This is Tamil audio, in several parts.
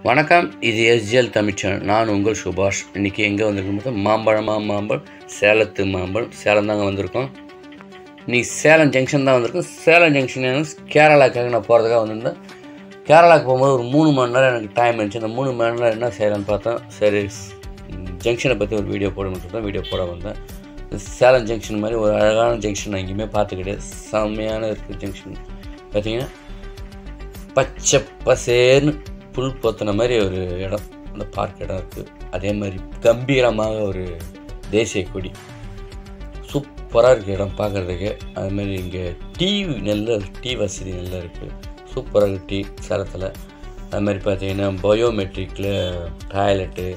வணக்கம் இது எஸ்ஜிஎல் தமிழ் சேனல் நான் உங்கள் சுபாஷ் இன்றைக்கி எங்கே வந்திருக்கோம் பார்த்தா மாம்பழமா மாம்பழம் சேலத்து மாம்பழம் சேலம் தாங்க வந்திருக்கோம் இன்னைக்கு சேலம் ஜங்ஷன் தான் வந்திருக்கோம் சேலம் ஜங்ஷன் கேரளாக்காக நான் போகிறதுக்காக வந்திருந்தேன் கேரளாவுக்கு போகும்போது ஒரு மூணு மணி நேரம் எனக்கு டைம் இருந்துச்சு அந்த மூணு மணி நேரம் என்ன செய்யலாம்னு பார்த்தேன் சரி ஜங்ஷனை பற்றி ஒரு வீடியோ போடணும்னு சொல்லிட்டு வீடியோ போட வந்தேன் சேலம் ஜங்ஷன் மாதிரி ஒரு அழகான ஜங்ஷன் நான் எங்கேயுமே பார்த்து கிடையாது செம்மையான இருக்குது ஜங்ஷன் பார்த்தீங்கன்னா பச்சை பசேர்னு புல் பொத்தின மாதிரி ஒரு இடம் அந்த பார்க் இடம் இருக்குது அதே மாதிரி கம்பீரமாக ஒரு தேசிய கொடி சூப்பராக இருக்குது இடம் பார்க்குறதுக்கு அது மாதிரி இங்கே டீ நல்ல டீ வசதி நல்லா இருக்குது சூப்பராக இருக்குது டீ சேலத்தில் அது மாதிரி பார்த்தீங்கன்னா பயோமெட்ரிக்கில் டாய்லெட்டு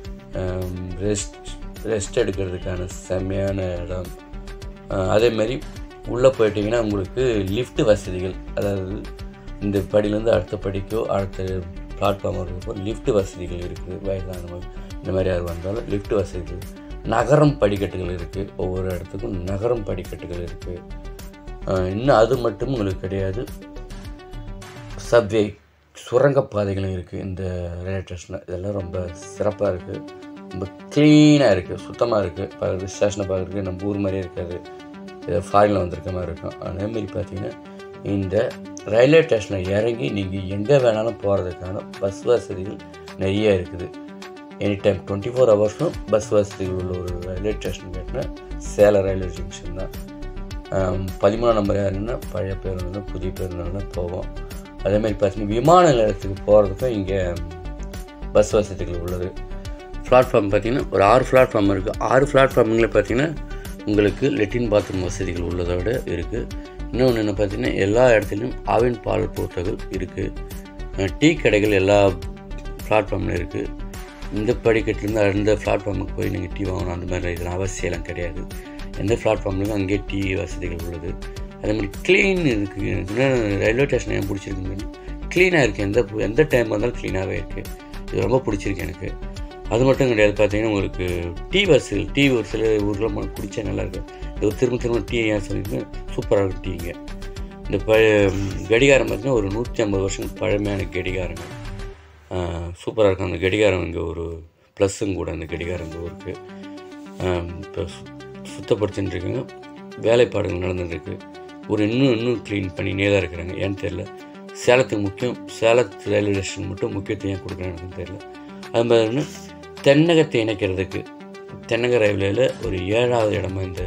ரெஸ்ட் ரெஸ்ட் எடுக்கிறதுக்கான செம்மையான இடம் அஹ் அதே மாதிரி உள்ளே போயிட்டீங்கன்னா உங்களுக்கு லிஃப்ட் வசதிகள் அதாவது இந்த படியிலேருந்து அடுத்த படிக்கோ அடுத்த பிளாட்ஃபார்ம் இருக்கிறப்போ லிஃப்ட் வசதிகள் இருக்குது வயதானவங்க இந்த மாதிரி யார் வந்தாலும் லிஃப்ட் வசதிகள் நகரம் படிக்கட்டுகள் இருக்குது ஒவ்வொரு இடத்துக்கும் நகரம் படிக்கட்டுகள் இருக்குது இன்னும் அது மட்டும் உங்களுக்கு கிடையாது சப்வே சுரங்கப்பாதைகளும் இருக்குது இந்த ரயில்வே ஸ்டேஷனில் இதெல்லாம் ரொம்ப சிறப்பாக இருக்குது ரொம்ப க்ளீனாக இருக்குது சுத்தமாக இருக்குது பார்க்குறது ஸ்டேஷனை பார்க்குறதுக்கு நம்ம ஊர் மாதிரியே இருக்காது ஏதோ ஃபாரினில் வந்திருக்க மாதிரி இருக்கும் அதேமாரி பார்த்தீங்கன்னா இந்த ரயில்வே ஸ்டேஷனில் இறங்கி நீங்கள் எங்கே வேணாலும் போகிறதுக்கான பஸ் வசதிகள் நிறைய இருக்குது எனி டைம் டுவெண்ட்டி ஃபோர் ஹவர்ஸும் பஸ் வசதிகள் உள்ள ஒரு ரயில்வே ஸ்டேஷன் கேட்டினா சேலம் ரயில்வே ஜங்ஷன் தான் ஆம், பதிமூணாம் நம்பர் யாருன்னா பழைய பேருந்து புதிய பேருந்து போவோம் அதேமாதிரி பார்த்தீங்கன்னா விமான நிலையத்துக்கு போகிறதுக்கும் இங்கே பஸ் வசதிகள் உள்ளது பிளாட்ஃபார்ம் பார்த்தீங்கன்னா ஒரு ஆறு பிளாட்ஃபார்ம் இருக்குது ஆறு பிளாட்ஃபார்முங்களில் பார்த்தீங்கன்னா உங்களுக்கு லெட்டின் பாத்ரூம் வசதிகள் உள்ளதோட இருக்குது இன்னொன்று என்ன பார்த்தீங்கன்னா எல்லா இடத்துலையும் ஆவின் பால் போட்டகள் இருக்குது டீ கடைகள் எல்லா பிளாட்ஃபார்மில் இருக்குது இந்த படிக்கட்டுலேருந்து அந்த பிளாட்ஃபார்முக்கு போய் நீங்கள் டீ வாங்கணும் அந்த மாதிரி இதெல்லாம் அவசியம்லாம் கிடையாது எந்த பிளாட்ஃபார்ம்லையும் அங்கேயே டீ வசதிகள் உள்ளது அதே மாதிரி க்ளீன் இருக்குது எனக்கு என்ன ரயில்வே ஸ்டேஷன் ஏன் பிடிச்சிருக்குன்னு க்ளீனாக இருக்குது எந்த எந்த டைம் வந்தாலும் க்ளீனாகவே இருக்குது இது ரொம்ப பிடிச்சிருக்கு எனக்கு அது மட்டும் கிடையாது பார்த்தீங்கன்னா உங்களுக்கு டீ வசதிகள் டீ ஒரு சில ஊரில் ம- குடிச்சா நல்லா இருக்கும் இது ஒரு திரும்ப திரும்ப டீ ஏன் சொல்லியிருக்கேன் சூப்பராக இருக்கும் டீங்க இந்த ப கடிகாரம் பார்த்தீங்கன்னா ஒரு நூற்றி ஐம்பது வருஷம் பழமையான கடிகாரங்க சூப்பராக இருக்கும் அந்த கடிகாரம் இங்கே ஒரு ப்ளஸ்ஸும் கூட அந்த கடிகாரம் இந்த ஊருக்கு இப்போ சுத்தப்படுத்தின்னு இருக்காங்க வேலைப்பாடுகள் நடந்துட்டுருக்கு ஒரு இன்னும் இன்னும் க்ளீன் பண்ணினே தான் இருக்கிறாங்க ஏன்னு தெரில சேலத்துக்கு முக்கியம் சேலத்து ரயில்வே ஸ்டேஷன் மட்டும் முக்கியத்துவம் ஏன் கொடுக்குறாங்கன்னு தெரில அது மாதிரி தென்னகத்தை இணைக்கிறதுக்கு தென்னக ரயில்வேல ஒரு ஏழாவது இடமா இந்த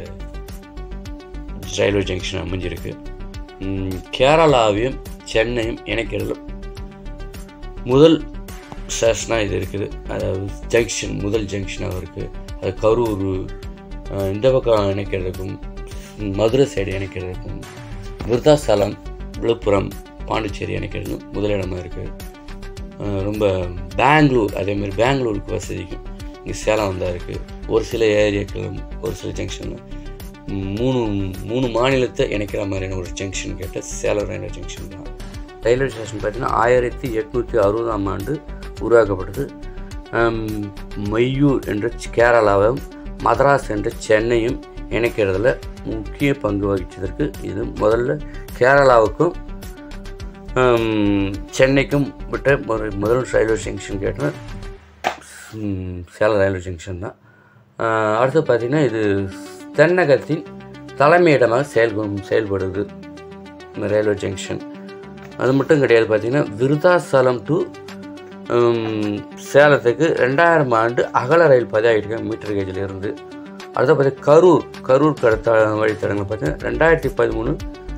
ரயில்வே ஜங்ஷன் அமைஞ்சிருக்கு ம், கேரளாவையும் சென்னையும் இணைக்கிறதுல முதல் ஸ்டேஷனாக இது இருக்குது அதாவது ஜங்ஷன் முதல் ஜங்ஷனாக இருக்குது அது கரூர் அஹ், இந்த பக்கம் இணைக்கிறதுக்கும் ம், மதுரை சைடு இணைக்கிறதுக்கும் விருத்தாசலம் விழுப்புரம் பாண்டிச்சேரி இணைக்கிறதுக்கும் முதலிடமா இருக்குது அஹ், ரொம்ப பெங்களூர் அதேமாதிரி பெங்களூருக்கு வசதிக்கும் இங்கே சேலம் வந்தால் இருக்குது ஒரு சில ஏரியாக்களும் ஒரு சில ஜங்ஷனில் மூணு மூணு மாநிலத்தை இணைக்கிற மாதிரியான ஒரு ஜங்ஷன் கேட்ட சேலம் ரயில்வே ஜங்ஷன் தான் ரயில்வே ஸ்டேஷன் பார்த்தீங்கன்னா ஆயிரத்தி எட்நூற்றி அறுபதாம் ஆண்டு உருவாக்கப்பட்டது ஆம், மையூர் என்ற ச்- கேரளாவும் மதராஸ் என்ற சென்னையும் இணைக்கிறதுல முக்கிய பங்கு வகித்ததற்கு இது முதல்ல கேரளாவுக்கும் ஆம், சென்னைக்கும் விட்ட ஒரு முதல் ரயில்வே ஜங்ஷன் கேட்டால் சேலம் ரயில்வே ஜங்ஷன் தான் ஆஹ் அடுத்து பார்த்திங்கன்னா இது தென்னகத்தின் தலைமையிடமாக செயல் செயல்படுது இந்த ரயில்வே ஜங்ஷன் அது மட்டும் கிடையாது பார்த்திங்கன்னா விருதாசலம் டு சேலத்துக்கு ரெண்டாயிரம் ஆண்டு அகல ரயில் பாதை ஆகிட்டு மீட்டர் கேஜில் இருந்து அடுத்து பார்த்திங்கன்னா கரூர் கரூர் கடத்த வழித்தடங்கள் பார்த்தீங்கன்னா ரெண்டாயிரத்தி பதிமூணு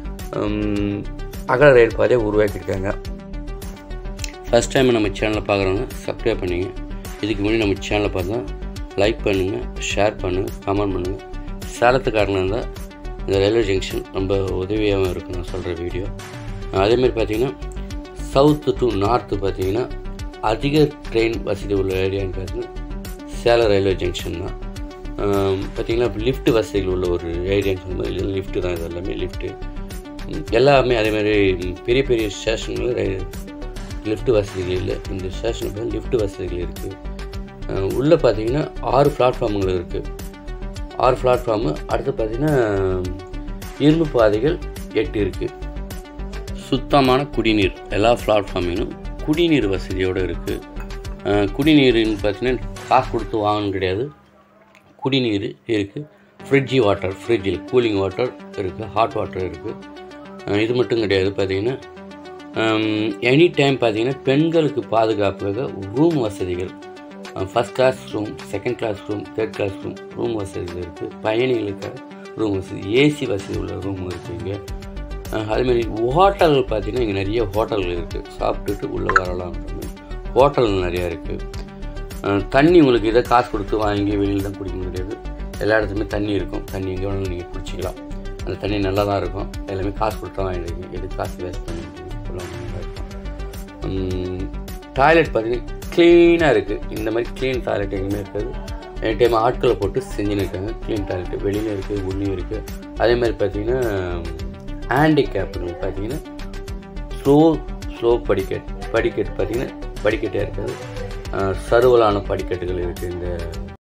அகல ரயில் பாதையை உருவாக்கியிருக்காங்க ஃபஸ்ட் டைம் நம்ம சேனலை பார்க்குறவங்க சப்ஸ்கிரைப் பண்ணுங்க இதுக்கு முன்னாடி நம்ம சேனலை பார்த்தா லைக் பண்ணுங்கள் ஷேர் பண்ணுங்கள் கமெண்ட் பண்ணுங்கள் சேலத்துக்காரனாக இருந்தால் இந்த ரயில்வே ஜங்ஷன் ரொம்ப உதவியாகவும் இருக்கும் நான் சொல்கிற வீடியோ அதேமாதிரி பார்த்தீங்கன்னா சவுத்து டு நார்த்து பார்த்தீங்கன்னா அதிக ட்ரெயின் வசதி உள்ள ஏரியான்னு பார்த்தீங்கன்னா சேலம் ரயில்வே ஜங்ஷன் தான் பார்த்தீங்கன்னா லிஃப்ட் வசதிகள் உள்ள ஒரு ஏரியான்னு சொல்லும்போது லிஃப்ட்டு தான் இது எல்லாமே லிஃப்ட்டு எல்லாமே அதே மாதிரி பெரிய பெரிய ஸ்டேஷன்களில் ரயில் லிஃப்ட் வசதிகள் இல்லை இந்த ஸ்டேஷனுக்கு லிஃப்ட் வசதிகள் இருக்குது உள்ளே பார்த்தீங்கன்னா ஆறு பிளாட்ஃபார்முகள் இருக்குது ஆறு பிளாட்ஃபார்மு அடுத்து பார்த்தீங்கன்னா இரும்பு பாதைகள் எட்டு இருக்குது சுத்தமான குடிநீர் எல்லா பிளாட்ஃபார்மிலும் குடிநீர் வசதியோடு இருக்குது அஹ், குடிநீருன்னு பார்த்தீங்கன்னா காசு கொடுத்து வாங்கணும் கிடையாது குடிநீர் இருக்குது ஃப்ரிட்ஜி வாட்டர் ஃப்ரிட்ஜில் கூலிங் வாட்டர் இருக்குது ஹாட் வாட்டர் இருக்குது இது மட்டும் கிடையாது பார்த்தீங்கன்னா எனி டைம் பார்த்தீங்கன்னா பெண்களுக்கு பாதுகாப்பாக ரூம் வசதிகள் first class room second class room third class room room வசதிகள் இருக்குது பயணிகளுக்காக ரூம் வசதி ஏசி வசதி உள்ள ரூம் இருக்குது இங்கே அதேமாதிரி ஹோட்டல் பார்த்தீங்கன்னா இங்கே நிறைய ஹோட்டல்கள் இருக்குது சாப்பிட்டுட்டு உள்ளே வரலாம் ஹோட்டல் நிறையா இருக்குது தண்ணி உங்களுக்கு இதை காசு கொடுத்து வாங்கி வெளியில் தான் குடிக்க முடியாது எல்லா இடத்துலையுமே தண்ணி இருக்கும் தண்ணி எங்கே வேணாலும் நீங்கள் குடிச்சிக்கலாம் அந்த தண்ணி நல்லா தான் இருக்கும் எல்லாமே காசு கொடுத்தா வாங்கிடுங்க எது காசு வேஸ்ட் பண்ணிட்டு டாய்லெட் பார்த்தீங்கன்னா க்ளீனாக இருக்குது இந்த மாதிரி க்ளீன் டாய்லெட் எங்கேயுமே இருக்காது எனி டைம் ஆட்களை போட்டு செஞ்சுன்னு இருக்காங்க க்ளீன் டாய்லெட் வெளியில் இருக்குது உள்ளேயும் இருக்குது அதே மாதிரி பார்த்தீங்கன்னா ஹேண்டிகேப்னு பார்த்தீங்கன்னா ஸ்லோ ஸ்லோ படிக்கட் படிக்கட் பார்த்தீங்கன்னா படிக்கட்டே இருக்காது அஹ் சறுவலான படிக்கட்டுகள் இருக்குது இந்த